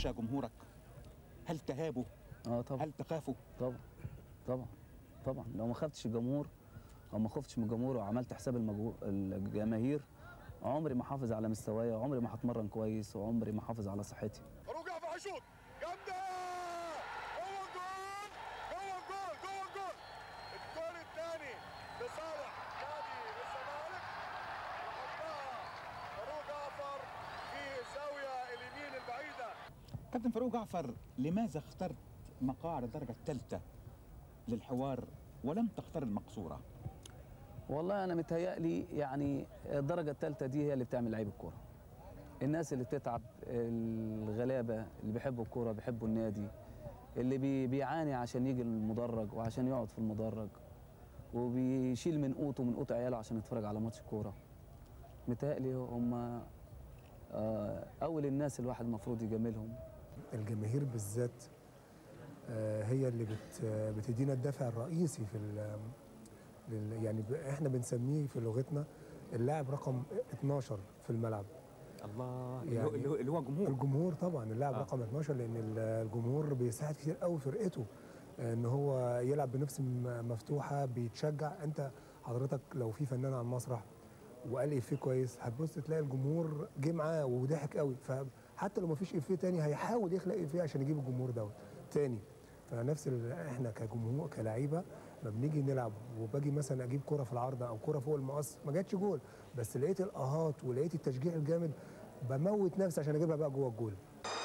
تخشى جمهورك هل تهابه اه طبعا هل تخافه طبعا طبعا طبعا لو ما خفتش الجمهور او ما خفتش من الجمهور وعملت حساب المجهو... الجماهير عمري ما حافظ على مستواي وعمري ما هتمرن كويس وعمري ما حافظ على صحتي فاروق جعفر هيشوط جامده جوه الجول جوه الجول جوه الجول الجول الثاني لصالح نادي الزمالك وحطها فاروق جعفر في الزاويه اليمين البعيده كابتن فاروق جعفر لماذا اخترت مقاعد الدرجة الثالثة للحوار ولم تختار المقصورة والله انا متهيألي يعني الدرجه الثالثه دي هي اللي بتعمل لعيب الكوره الناس اللي بتتعب الغلابه اللي بيحبوا الكوره بيحبوا النادي اللي بي بيعاني عشان يجي المدرج وعشان يقعد في المدرج وبيشيل من قوته من قوت عياله عشان يتفرج على ماتش كوره متهيألي هم آه، اول الناس الواحد المفروض يجاملهم الجماهير بالذات آه، هي اللي بت بتدينا الدافع الرئيسي في ال- لل- يعني ب- احنا بنسميه في لغتنا اللاعب رقم 12 في الملعب الله اللي هو- اللي هو- اللي هو جمهور الجمهور طبعا اللاعب آه. آه. رقم 12 لان ال- الجمهور بيساعد كتير قوي فرقته آه، ان هو يلعب بنفس م- مفتوحه بيتشجع انت حضرتك لو في فنان على المسرح وقال افيه كويس هتبص تلاقي الجمهور جه معاه وضحك قوي فحتى لو ما فيش افيه تاني هيحاول يخلق افيه عشان يجيب الجمهور دوت تاني فنفس ال- احنا كجمهور كلعيبه ما بنيجي نلعب وباجي مثلا اجيب كره في العارضه او كره فوق المقص ما جاتش جول بس لقيت الاهات ولقيت التشجيع الجامد بموت نفسي عشان اجيبها بقى جوه الجول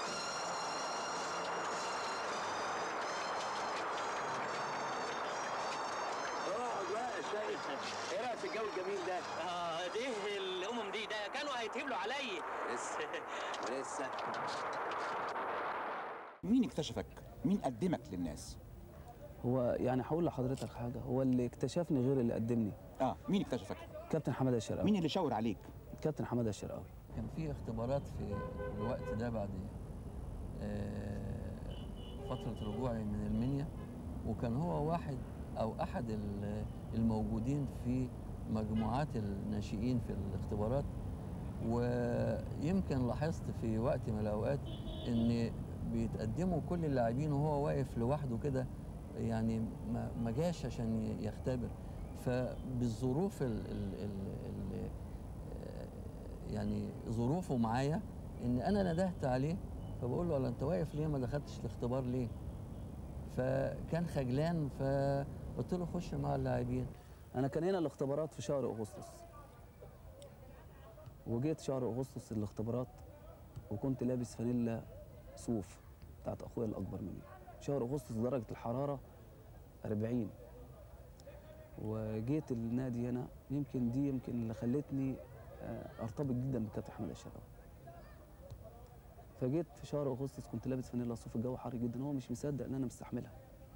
اقعد بقى يا شيخ ايه رايك في الجو الجميل ده؟ اه دي الامم دي ده كانوا هيتهبلوا عليا لسه ولسه مين اكتشفك مين قدمك للناس هو يعني هقول لحضرتك حاجه هو اللي اكتشفني غير اللي قدمني اه مين اكتشفك كابتن حماده الشرقاوي مين اللي شاور عليك كابتن حماده الشرقاوي كان في اختبارات في الوقت ده بعد آه، فترة رجوعي من المنيا وكان هو واحد أو أحد ال- الموجودين في مجموعات الناشئين في الاختبارات ويمكن لاحظت في وقت من الأوقات إن بيتقدموا كل اللاعبين وهو واقف لوحده كده يعني ما ما جاش عشان ي- يختبر فبالظروف ال ال ال ال يعني ظروفه معايا ان انا ندهت عليه فبقول له "ولا انت واقف ليه ما دخلتش الاختبار ليه فكان خجلان فقلت له خش مع اللاعبين انا كان هنا الاختبارات في شهر اغسطس وجيت شهر اغسطس الاختبارات وكنت لابس فانيلا صوف بتاعت اخويا الاكبر مني شهر اغسطس درجه الحراره 40 وجيت النادي هنا يمكن دي يمكن اللي خلتني آه، ارتبط جدا بكابتن حماده الشرقاوي فجيت في شهر اغسطس كنت لابس فانيلا صوف الجو حر جدا هو مش مصدق ان انا مستحملها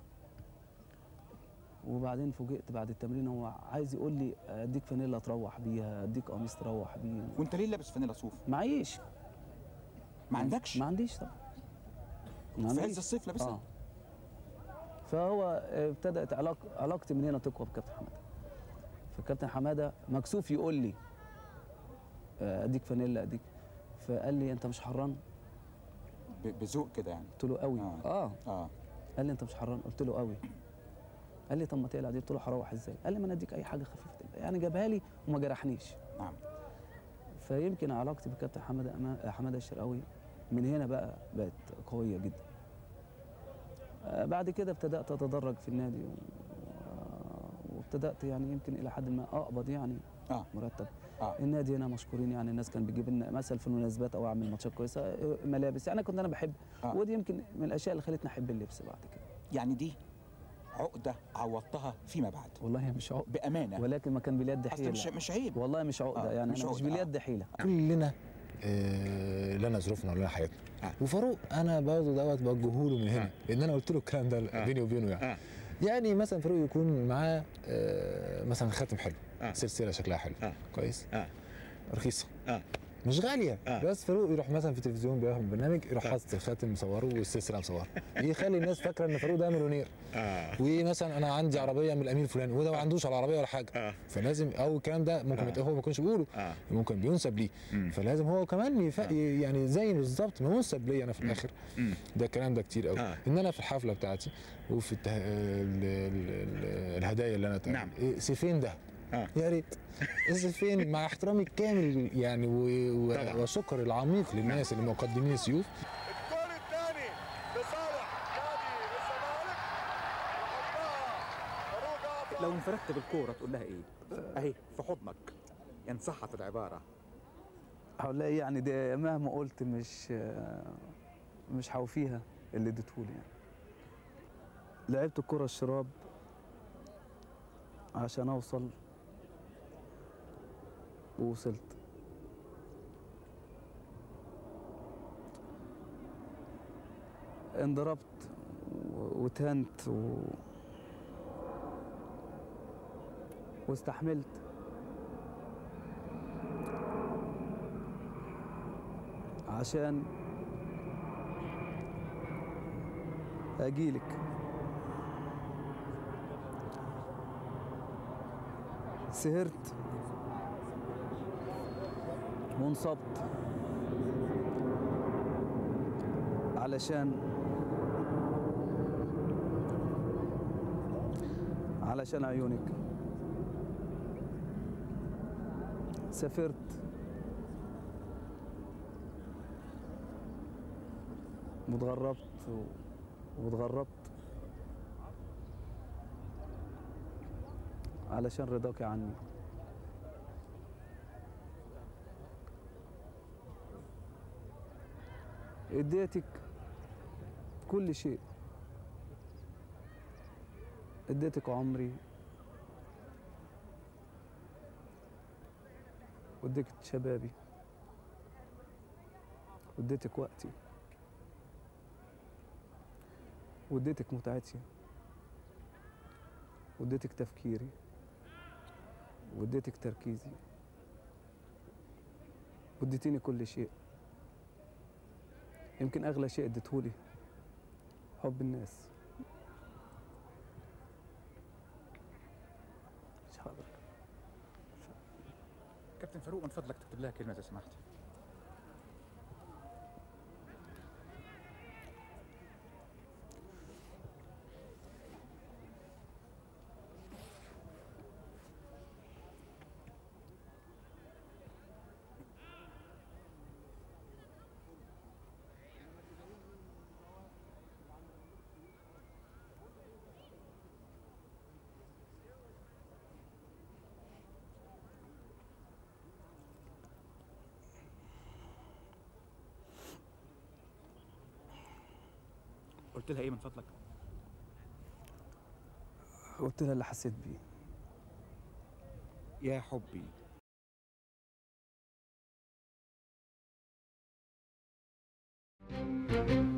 وبعدين فوجئت بعد التمرين هو عايز يقول لي اديك فانيلا تروح بيها اديك قميص تروح بيه وانت ليه لابس فانيلا صوف معيش ما عندكش ما عنديش طبعا ما في عز عنديش. الصيف لابسها اه فهو ابتدت علاق علاقتي من هنا تقوى بكابتن حماده فكابتن حماده مكسوف يقول لي آه، اديك فانيلا اديك فقال لي انت مش حران ب- بذوق كده يعني قلت له قوي آه. اه اه قال لي انت مش حران قلت له قوي قال لي طب ما تقلع دي قلت له هروح ازاي قال لي ما انا اديك اي حاجه خفيفه تقلع. يعني جابها لي وما جرحنيش نعم فيمكن علاقتي بكابتن حماده أما- حماده الشرقاوي من هنا بقى بقت قويه جدا آه، بعد كده ابتدات اتدرج في النادي و- وابتدات يعني يمكن الى حد ما اقبض يعني اه مرتب اه النادي هنا مشكورين يعني الناس كان بيجيب لنا مثلا في المناسبات او اعمل ماتشات كويسه آه، ملابس يعني كنت انا بحب آه. ودي يمكن من الاشياء اللي خلتني احب اللبس بعد كده يعني دي عقده عوضتها فيما بعد والله مش عقده بامانه ولكن ما كان باليد اصل حيله مش مش عيب والله مش عقده آه، يعني مش أنا مش عقدة، باليد حيله كلنا آه، لنا ظروفنا ولنا حياتنا وفاروق انا برضه دوت بوجهه له من هنا لان انا قلت له الكلام ده بيني وبينه يعني يعني مثلا فاروق يكون معاه آه، مثلا خاتم حلو سلسله شكلها حلو كويس رخيصه مش غاليه آه. بس فاروق يروح مثلا في التلفزيون بيعمل برنامج يروح حاطط الخاتم مصوره والسلسله مصوره يخلي الناس فاكره ان فاروق ده مليونير اه ومثلا انا عندي عربيه من الامير الفلاني وده ما عندوش على العربيه ولا حاجه آه. فلازم او الكلام ده ممكن آه. هو ما يكونش بيقوله آه. ممكن بينسب ليه مم. فلازم هو كمان يف... آه. يعني زي بالظبط منسب ليا انا في الاخر مم. ده الكلام ده كتير قوي آه. ان انا في الحفله بتاعتي وفي الته... ال... ال... ال... الهدايا اللي انا تعمل. نعم. إيه، سيفين ده آه. يا ريت السيفين مع احترامي الكامل يعني و... طبعا. و... وشكر العميق للناس اللي مقدمين السيوف الجول الثاني لصالح نادي الزمالك وحطها فاروق عطا لو انفردت بالكوره تقول لها ايه؟ اهي في حضنك ان صحت العباره هقول لها إيه يعني ده مهما قلت مش مش هوفيها اللي اديتهولي يعني لعبت الكرة الشراب عشان اوصل ووصلت انضربت و- واتهنت و... واستحملت عشان اجيلك سهرت وانصبت علشان علشان عيونك سافرت واتغربت و- واتغربت علشان رضاك عني اديتك كل شيء اديتك عمري واديتك شبابي واديتك وقتي واديتك متعتي واديتك تفكيري واديتك تركيزي واديتيني كل شيء يمكن اغلى شيء اديتهولي حب الناس مش هقدر كابتن فاروق من فضلك تكتب لها كلمه اذا سمحت قلت لها ايه من فضلك قلت لها اللي حسيت بيه يا حبي thank you